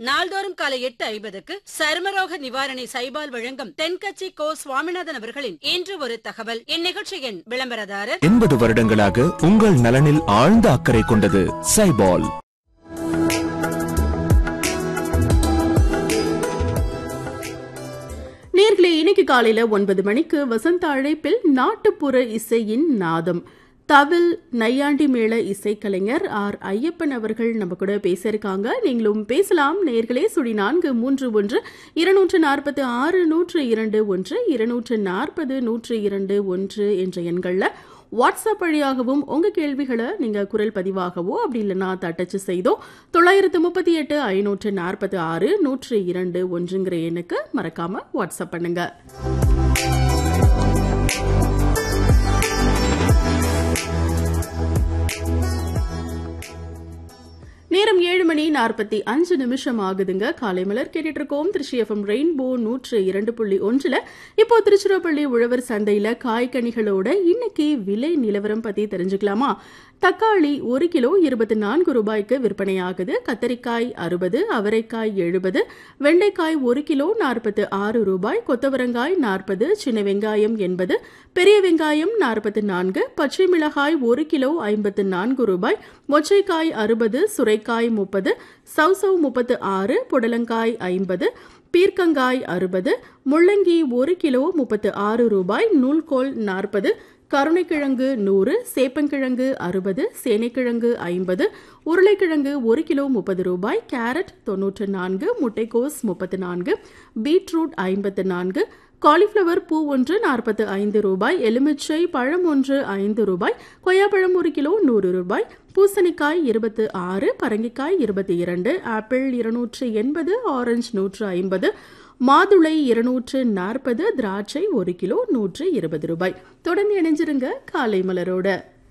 நாள்தோறும் காலை எட்டு ஐம்பதுக்கு சருமரோக நிவாரணி சைபால் வழங்கும் தென்கட்சி கோ சுவாமிநாதன் அவர்களின் இன்று ஒரு தகவல் இந்நிகழ்ச்சியின் விளம்பரதாரர் எண்பது வருடங்களாக உங்கள் நலனில் ஆழ்ந்த அக்கறை கொண்டது சைபால் நேர்களே இன்னைக்கு காலையில ஒன்பது மணிக்கு வசந்த அழைப்பில் நாட்டுப்புற இசையின் நாதம் தவில் நையாண்டி மேள இசைக்கலைஞர் ஆர் ஐயப்பன் அவர்கள் நம்ம கூட பேசியிருக்காங்க நீங்களும் பேசலாம் நேர்களே சுடி நான்கு மூன்று ஒன்று இருநூற்று நாற்பத்து ஆறு நூற்று இரண்டு ஒன்று இருநூற்று நாற்பது நூற்று இரண்டு ஒன்று என்ற எண்களில் வாட்ஸ்அப் வழியாகவும் உங்க கேள்விகளை நீங்க குரல் பதிவாகவோ அப்படி இல்லைன்னா தட்டச்சு செய்தோ தொள்ளாயிரத்து முப்பத்தி எட்டு ஐநூற்று நாற்பத்தி ஆறு நூற்று இரண்டு ஒன்றுங்கிற எண்ணுக்கு மறக்காம வாட்ஸ்அப் பண்ணுங்க நேரம் ஏழு மணி நாற்பத்தி அஞ்சு நிமிஷம் ஆகுதுங்க காலை மலர் கேட்டுட்டு இருக்கோம் திருச்சி எஃப்எம் ரெயின்போ நூற்று இரண்டு புள்ளி ஒன்றுல இப்போ திருச்சிராப்பள்ளி உழவர் சந்தையில காய்கனிகளோட இன்னைக்கு விலை நிலவரம் பத்தி தெரிஞ்சுக்கலாமா தக்காளி ஒரு கிலோ இருபத்தி நான்கு ரூபாய்க்கு விற்பனையாகுது கத்தரிக்காய் அறுபது அவரைக்காய் எழுபது வெண்டைக்காய் ஒரு கிலோ நாற்பத்து ஆறு ரூபாய் கொத்தவரங்காய் நாற்பது சின்ன வெங்காயம் எண்பது பெரிய வெங்காயம் நாற்பத்தி நான்கு பச்சை மிளகாய் ஒரு கிலோ ஐம்பத்து நான்கு ரூபாய் மொச்சைக்காய் அறுபது சுரைக்காய் முப்பது சவுசவ் முப்பத்து ஆறு புடலங்காய் ஐம்பது பீர்க்கங்காய் அறுபது முள்ளங்கி ஒரு கிலோ முப்பத்து ஆறு ரூபாய் நூல்கோல் நாற்பது கருணைக்கிழங்கு நூறு சேப்பங்கிழங்கு அறுபது சேனைக்கிழங்கு ஐம்பது உருளைக்கிழங்கு ஒரு கிலோ முப்பது ரூபாய் கேரட் தொன்னூற்று நான்கு முட்டைக்கோஸ் முப்பத்து நான்கு பீட்ரூட் ஐம்பத்து நான்கு காலிஃப்ளவர் பூ ஒன்று நாற்பத்து ஐந்து ரூபாய் எலுமிச்சை பழம் ஒன்று ஐந்து ரூபாய் கொய்யாப்பழம் ஒரு கிலோ நூறு ரூபாய் பூசணிக்காய் இருபத்து ஆறு பரங்கிக்காய் இருபத்தி இரண்டு ஆப்பிள் இருநூற்று எண்பது ஆரஞ்சு நூற்று ஐம்பது மாதுளை இருநூற்று நாற்பது திராட்சை ஒரு கிலோ நூற்று இருபது ரூபாய் தொடர்ந்து இணைஞ்சிருங்க காலை மலரோட